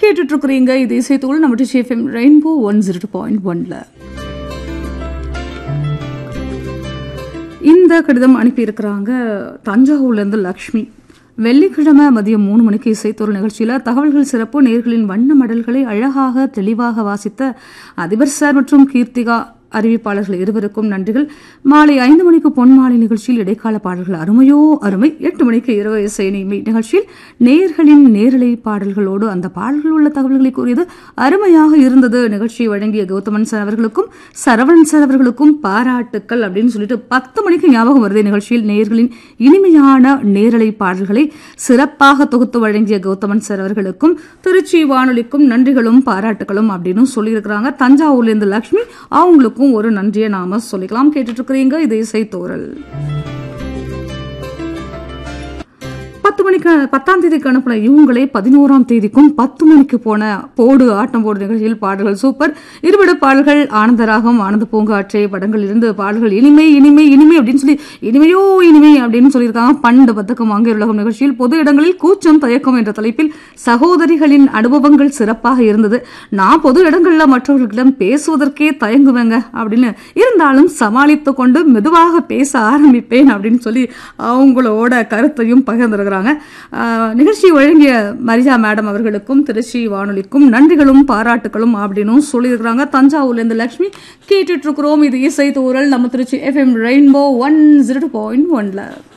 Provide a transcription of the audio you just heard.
கேட்டுட்டு இருக்கிறீங்க இது இசைத்தோல் நம்ம டிஷேஃபம் rainbow one zero two point ஒன்ல இந்த கடிதம் அனுப்பியிருக்கிறாங்க தஞ்சாவூர்லேருந்து லக்ஷ்மி வெள்ளிக்கிழமை மதியம் மூணு மணிக்கு இசைத்தோர் நிகழ்ச்சியில் தகவல்கள் சிறப்பு நேர்களின் வண்ண மடல்களை அழகாக தெளிவாக வாசித்த அதிபர் சார் மற்றும் கீர்த்திகா அறிவிப்பாளர்கள் இருவருக்கும் நன்றிகள் மாலை ஐந்து மணிக்கு பொன்மாலை நிகழ்ச்சியில் இடைக்கால பாடல்கள் அருமையோ அருமை எட்டு மணிக்கு இரவு இசை நிகழ்ச்சி நிகழ்ச்சியில் நேர்களின் நேரலை பாடல்களோடு அந்த பாடல்கள் உள்ள தகவல்களை கூறியது அருமையாக இருந்தது நிகழ்ச்சியை வழங்கிய கௌதமன் சார் அவர்களுக்கும் சரவணன் சார் அவர்களுக்கும் பாராட்டுக்கள் அப்படின்னு சொல்லிட்டு பத்து மணிக்கு ஞாபகம் வருது நிகழ்ச்சியில் நேர்களின் இனிமையான நேரலை பாடல்களை சிறப்பாக தொகுத்து வழங்கிய கௌதமன் சார் அவர்களுக்கும் திருச்சி வானொலிக்கும் நன்றிகளும் பாராட்டுகளும் அப்படின்னு சொல்லியிருக்கிறாங்க தஞ்சாவூர்ல இருந்து லக்ஷ்மி அவங்களுக்கும் ஒரு நன்றியை நாம சொல்லிக்கலாம் கேட்டுட்டு இருக்கிறீங்க இது இசைத்தோரல் பத்து மணிக்கு பத்தாம் தேதிக்கு அனுப்பின இவங்களே பதினோராம் தேதிக்கும் பத்து மணிக்கு போன போடு ஆட்டம் போடு நிகழ்ச்சியில் பாடல்கள் சூப்பர் இருவிட பாடல்கள் ஆனந்தராகம் ஆனந்த பூங்காற்றை படங்கள் இருந்து பாடல்கள் இனிமை இனிமை இனிமை அப்படின்னு சொல்லி இனிமையோ இனிமை அப்படின்னு சொல்லியிருக்காங்க பண்டு பத்தக்கம் வாங்கிய உலகம் நிகழ்ச்சியில் பொது இடங்களில் கூச்சம் தயக்கம் என்ற தலைப்பில் சகோதரிகளின் அனுபவங்கள் சிறப்பாக இருந்தது நான் பொது இடங்கள்ல மற்றவர்களிடம் பேசுவதற்கே தயங்குவேங்க அப்படின்னு இருந்தாலும் சமாளித்து கொண்டு மெதுவாக பேச ஆரம்பிப்பேன் அப்படின்னு சொல்லி அவங்களோட கருத்தையும் பகிர்ந்திருக்கிறாங்க ஆஹ், நிகழ்ச்சி வழங்கிய மரிஜா மேடம் அவர்களுக்கும் திருச்சி வானொலிக்கும் நன்றிகளும் பாராட்டுகளும் அப்படின்னு சொல்லியிருக்கிறாங்க தஞ்சாவூர்ல இருந்து லட்சுமி கேட்டுட்டு இருக்கிறோம் இது இசை தூரல் நம்ம Trichy F M rainbow one zero point ஒன்ல